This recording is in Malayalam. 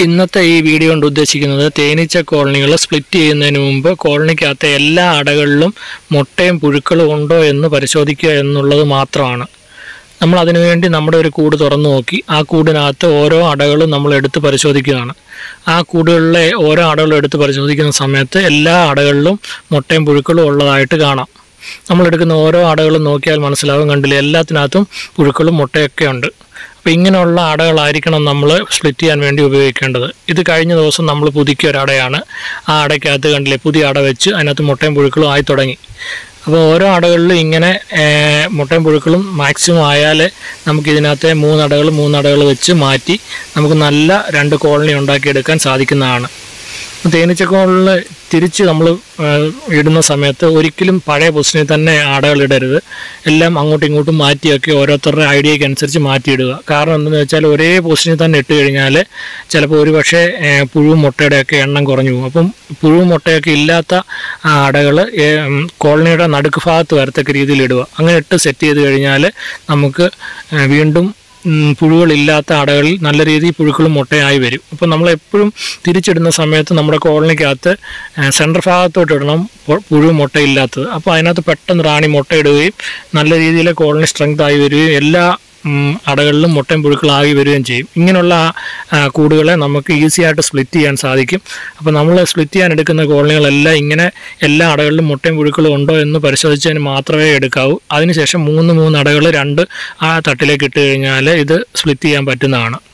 ഇന്നത്തെ ഈ വീഡിയോ കൊണ്ട് ഉദ്ദേശിക്കുന്നത് തേനീച്ച കോളനികൾ സ്പ്ലിറ്റ് ചെയ്യുന്നതിന് മുമ്പ് കോളനിക്കകത്തെ എല്ലാ അടകളിലും മുട്ടയും പുഴുക്കളും ഉണ്ടോ എന്ന് പരിശോധിക്കുക എന്നുള്ളത് മാത്രമാണ് നമ്മൾ അതിനുവേണ്ടി നമ്മുടെ ഒരു കൂട് തുറന്നു നോക്കി ആ കൂടിനകത്ത് ഓരോ അടകളും നമ്മൾ എടുത്ത് പരിശോധിക്കുകയാണ് ആ കൂടുകളിലെ ഓരോ അടകളും എടുത്ത് പരിശോധിക്കുന്ന സമയത്ത് എല്ലാ അടകളിലും മുട്ടയും പുഴുക്കളും ഉള്ളതായിട്ട് കാണാം നമ്മൾ എടുക്കുന്ന ഓരോ അടകളും നോക്കിയാൽ മനസ്സിലാവും കണ്ടില്ലേ എല്ലാത്തിനകത്തും പുഴുക്കളും മുട്ടയൊക്കെ ഉണ്ട് അപ്പോൾ ഇങ്ങനെയുള്ള അടകളായിരിക്കണം നമ്മൾ സ്പ്ലിറ്റ് ചെയ്യാൻ വേണ്ടി ഉപയോഗിക്കേണ്ടത് ഇത് കഴിഞ്ഞ ദിവസം നമ്മൾ പുതുക്കിയ ഒരു അടയാണ് ആ അടയ്ക്കകത്ത് കണ്ടില്ലേ പുതിയ അട വെച്ച് അതിനകത്ത് മുട്ടയും പുഴുക്കളും ആയി തുടങ്ങി അപ്പോൾ ഓരോ അടകളിലും ഇങ്ങനെ ഏർ, മുട്ടയും പുഴുക്കളും മാക്സിമം ആയാൽ നമുക്ക് ഇതിനകത്തെ മൂന്നടകൾ മൂന്നടകൾ വെച്ച് മാറ്റി നമുക്ക് നല്ല രണ്ട് കോളനി ഉണ്ടാക്കിയെടുക്കാൻ സാധിക്കുന്നതാണ് തേനീച്ചക്കോളിൽ തിരിച്ച് നമ്മൾ ഇടുന്ന സമയത്ത് ഒരിക്കലും പഴയ പൊസിഷനിൽ തന്നെ അടകൾ ഇടരുത് എല്ലാം അങ്ങോട്ടും ഇങ്ങോട്ടും മാറ്റിയൊക്കെ ഓരോരുത്തരുടെ ഐഡിയയ്ക്ക് അനുസരിച്ച് മാറ്റിയിടുക കാരണം എന്തെന്ന് വെച്ചാൽ ഒരേ പൊസിഷനിൽ തന്നെ ഇട്ട് കഴിഞ്ഞാൽ ചിലപ്പോൾ ഒരു പക്ഷേ പുഴുവും മുട്ടയുടെയൊക്കെ എണ്ണം കുറഞ്ഞു പോകും അപ്പം പുഴുവും മുട്ടയൊക്കെ ഇല്ലാത്ത അടകൾ കോളനിയുടെ നടുക്ക് ഭാഗത്ത് വരത്തക്ക രീതിയിൽ ഇടുക അങ്ങനെ ഇട്ട് സെറ്റ് ചെയ്ത് കഴിഞ്ഞാൽ നമുക്ക് ഏ, വീണ്ടും ഉം, പുഴുകളില്ലാത്ത അടകളിൽ നല്ല രീതിയിൽ പുഴുക്കളും മുട്ടയായി വരും അപ്പോൾ നമ്മൾ എപ്പോഴും തിരിച്ചിടുന്ന സമയത്ത് നമ്മുടെ കോളനിക്കകത്ത് സെൻറ്റർ ഭാഗത്തോട്ട് ഇടണം പൊ- പുഴു മുട്ടയില്ലാത്തത് അപ്പോൾ അതിനകത്ത് പെട്ടെന്ന് റാണി മുട്ടയിടുകയും നല്ല രീതിയിൽ കോളനി സ്ട്രെങ്ത് ആയി വരികയും എല്ലാ ഉം, അടകളിലും മുട്ടയും പുഴുക്കളായി വരികയും ചെയ്യും ഇങ്ങനെയുള്ള ആ, കൂടുകളെ നമുക്ക് ഈസി ആയിട്ട് സ്പ്ലിറ്റ് ചെയ്യാൻ സാധിക്കും അപ്പോൾ നമ്മൾ സ്പ്ലിറ്റ് ചെയ്യാൻ എടുക്കുന്ന കോളനികളെല്ലാം ഇങ്ങനെ എല്ലാ അടകളിലും മുട്ടയും പുഴുക്കളും ഉണ്ടോ എന്ന് പരിശോധിച്ചതിന് മാത്രമേ എടുക്കാവൂ അതിനുശേഷം മൂന്ന് മൂന്ന് അടകൾ രണ്ട് ആ തട്ടിലേക്ക് ഇട്ട് കഴിഞ്ഞാൽ ഇത് സ്പ്ലിറ്റ് ചെയ്യാൻ പറ്റുന്നതാണ്